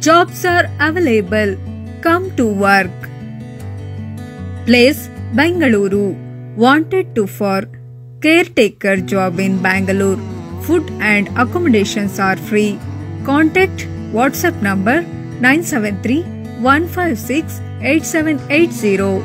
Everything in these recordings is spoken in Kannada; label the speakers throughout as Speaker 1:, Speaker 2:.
Speaker 1: Jobs are available. Come to work. Place Bangalore. Wanted to for caretaker job in Bangalore. Food and accommodations are free. Contact WhatsApp number 973 156 8780.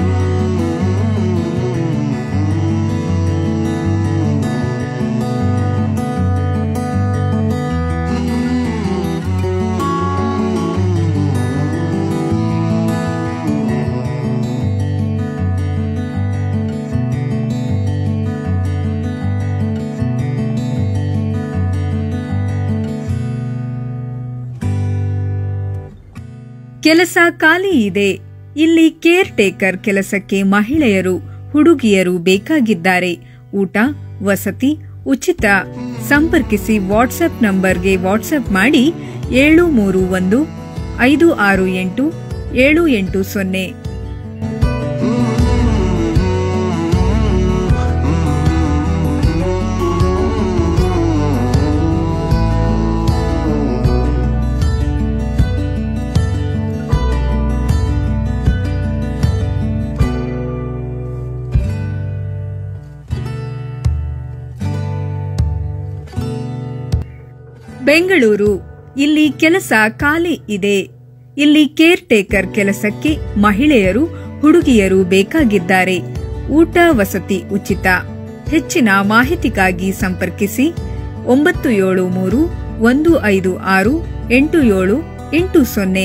Speaker 1: ಕೆಲಸ ಖಾಲಿ ಇದೆ ಇಲ್ಲಿ ಕೇರ್ ಟೇಕರ್ ಕೆಲಸಕ್ಕೆ ಮಹಿಳೆಯರು ಹುಡುಗಿಯರು ಬೇಕಾಗಿದ್ದಾರೆ ಊಟ ವಸತಿ ಉಚಿತ ಸಂಪರ್ಕಿಸಿ ವಾಟ್ಸ್ಆಪ್ ನಂಬರ್ಗೆ ವಾಟ್ಸ್ಆಪ್ ಮಾಡಿ ಏಳು ಮೂರು ಒಂದು ಐದು ಆರು ಎಂಟು ಏಳು ಎಂಟು ಸೊನ್ನೆ ಬೆಂಗಳೂರು ಇಲ್ಲಿ ಕೆಲಸ ಖಾಲಿ ಇದೆ ಇಲ್ಲಿ ಕೇರ್ ಟೇಕರ್ ಕೆಲಸಕ್ಕೆ ಮಹಿಳೆಯರು ಹುಡುಗಿಯರು ಬೇಕಾಗಿದ್ದಾರೆ ಊಟ ವಸತಿ ಉಚಿತ ಹೆಚ್ಚಿನ ಮಾಹಿತಿಗಾಗಿ ಸಂಪರ್ಕಿಸಿ ಒಂಬತ್ತು ಏಳು ಮೂರು ಒಂದು ಐದು ಆರು ಎಂಟು ಏಳು ಎಂಟು ಸೊನ್ನೆ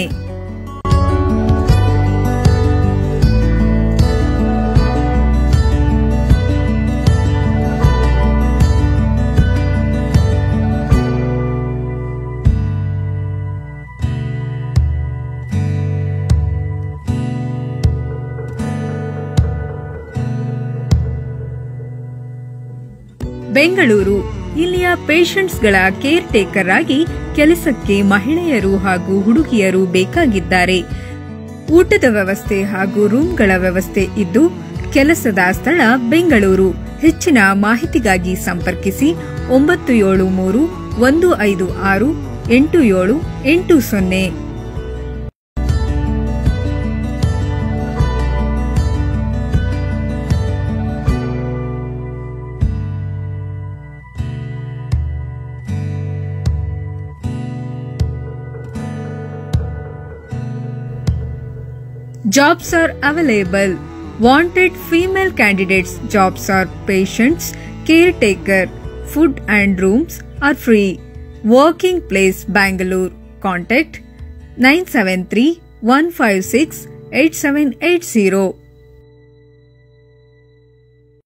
Speaker 1: ಬೆಂಗಳೂರು ಇಲ್ಲಿಯ ಪೇಷಂಟ್ಸ್ಗಳ ಕೇರ್ ಟೇಕರ್ ಆಗಿ ಕೆಲಸಕ್ಕೆ ಮಹಿಳೆಯರು ಹಾಗೂ ಹುಡುಗಿಯರು ಬೇಕಾಗಿದ್ದಾರೆ ಊಟದ ವ್ಯವಸ್ಥೆ ಹಾಗೂ ರೂಮ್ಗಳ ವ್ಯವಸ್ಥೆ ಇದ್ದು ಕೆಲಸದ ಸ್ಥಳ ಬೆಂಗಳೂರು ಹೆಚ್ಚಿನ ಮಾಹಿತಿಗಾಗಿ ಸಂಪರ್ಕಿಸಿ ಒಂಬತ್ತು ಏಳು ಮೂರು ಒಂದು ಐದು ಆರು ಎಂಟು ಏಳು ಎಂಟು ಸೊನ್ನೆ Jobs are available. Wanted female candidates. Jobs are patients, caretaker. Food and rooms are free. Working place Bangalore. Contact 973 156 8780.